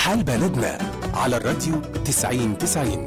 حال بلدنا على الراديو 90 90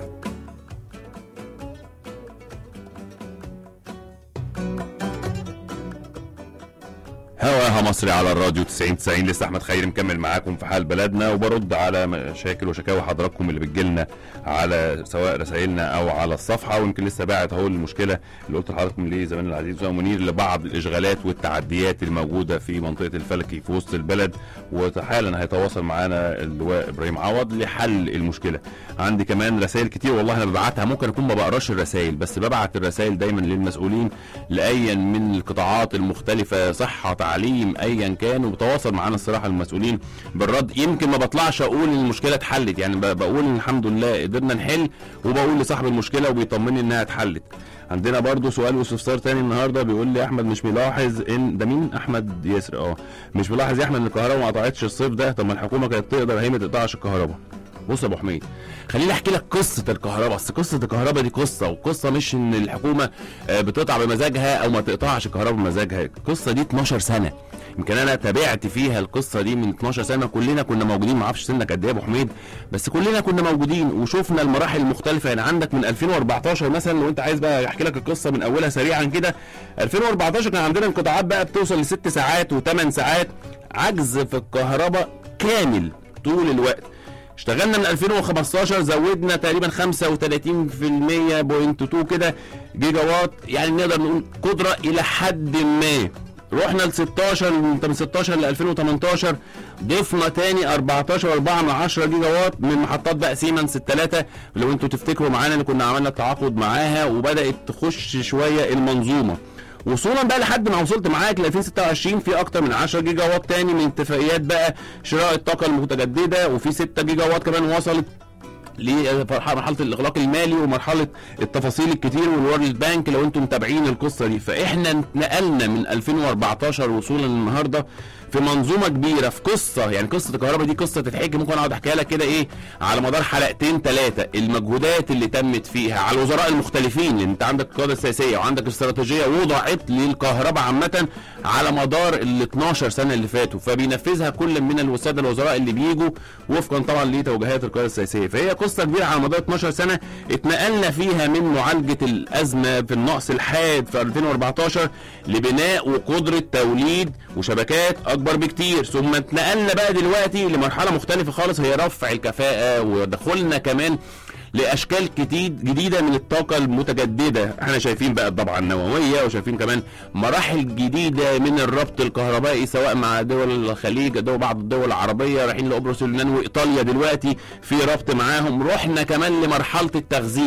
هواها مصري على الراديو 90 90 لسه احمد خيري مكمل معاكم في حال بلدنا وبرد على مشاكل وشكاوى حضراتكم اللي بتجيلنا على سواء رسائلنا او على الصفحه ويمكن لسه باعت اهو المشكله اللي قلت لحضراتكم ليه زمان العزيز اسامه منير لبعض الاشغالات والتعديات الموجوده في منطقه الفلكي في وسط البلد وحالا هيتواصل معانا اللواء ابراهيم عوض لحل المشكله عندي كمان رسائل كتير والله انا ببعتها ممكن اكون ما بقراش الرسائل بس ببعت الرسائل دايما للمسؤولين لايا من القطاعات المختلفه صحه تعليم ايا كان وبتواصل معانا الصراحه المسؤولين بالرد يمكن ما بطلعش اقول ان المشكله اتحلت يعني ب- بقول ان الحمد لله قدرنا نحل وبقول لصاحب المشكله وبيطمني انها اتحلت عندنا برضو سؤال واستفسار تاني النهارده بيقول لي احمد مش ملاحظ ان ده مين احمد ياسر اه مش ملاحظ يا احمد ان الكهرباء ما قطعتش الصيف ده طب ما الحكومه كانت تقدر هي ما تقطعش الكهرباء بص يا ابو حميد خليني احكي لك قصه الكهرباء بس قصه الكهرباء دي قصه وقصه مش ان الحكومه آه، بتقطع بمزاجها او ما تقطعش الكهرباء بمزاجها القصه دي 12 سنه يمكن انا تابعت فيها القصه دي من 12 سنه كلنا كنا موجودين ما اعرفش سنك قد ايه يا ابو حميد بس كلنا كنا موجودين وشفنا المراحل المختلفه يعني عندك من 2014 مثلا لو انت عايز بقى احكي لك القصه من اولها سريعا كده 2014 كان عندنا انقطاعات بقى بتوصل لست ساعات وثمان ساعات عجز في الكهرباء كامل طول الوقت اشتغلنا من 2015 زودنا تقريبا 35.2 كده جيجا وات يعني نقدر نقول قدره الى حد ما رحنا ل 16 من 16 ل 2018 ضفنا تاني 14 4 من 10 جيجا وات من محطات بقى سيمنز الثلاثه لو انتوا تفتكروا معانا ان كنا عملنا التعاقد معاها وبدات تخش شويه المنظومه وصولا بقى لحد ما وصلت معاك ل 2026 في اكتر من 10 جيجا وات تاني من اتفاقيات بقى شراء الطاقه المتجدده وفي 6 جيجا وات كمان وصلت لمرحله الاغلاق المالي ومرحله التفاصيل الكتير والورلد بانك لو انتم متابعين القصه دي فاحنا اتنقلنا من 2014 وصولا للنهارده في منظومه كبيره في قصه يعني قصه الكهرباء دي قصه تتحكي ممكن اقعد احكيها لك كده ايه على مدار حلقتين ثلاثه المجهودات اللي تمت فيها على الوزراء المختلفين لان انت عندك القياده السياسيه وعندك استراتيجيه وضعت للكهرباء عامه على مدار ال 12 سنه اللي فاتوا فبينفذها كل من الساده الوزراء اللي بيجوا وفقا طبعا لتوجيهات القياده السياسيه فهي قصه كبيره على مدار 12 سنه اتنقلنا فيها من معالجه الازمه في النقص الحاد في 2014 لبناء وقدره توليد وشبكات اكبر بكتير ثم اتنقلنا بقى دلوقتي لمرحله مختلفه خالص هي رفع الكفاءه ودخولنا كمان لاشكال جديد جديده من الطاقه المتجدده احنا شايفين بقى الضبعه النوويه وشايفين كمان مراحل جديده من الربط الكهربائي سواء مع دول الخليج دول بعض الدول العربيه رايحين لقبرص واليونان وايطاليا دلوقتي في ربط معاهم رحنا كمان لمرحله التخزين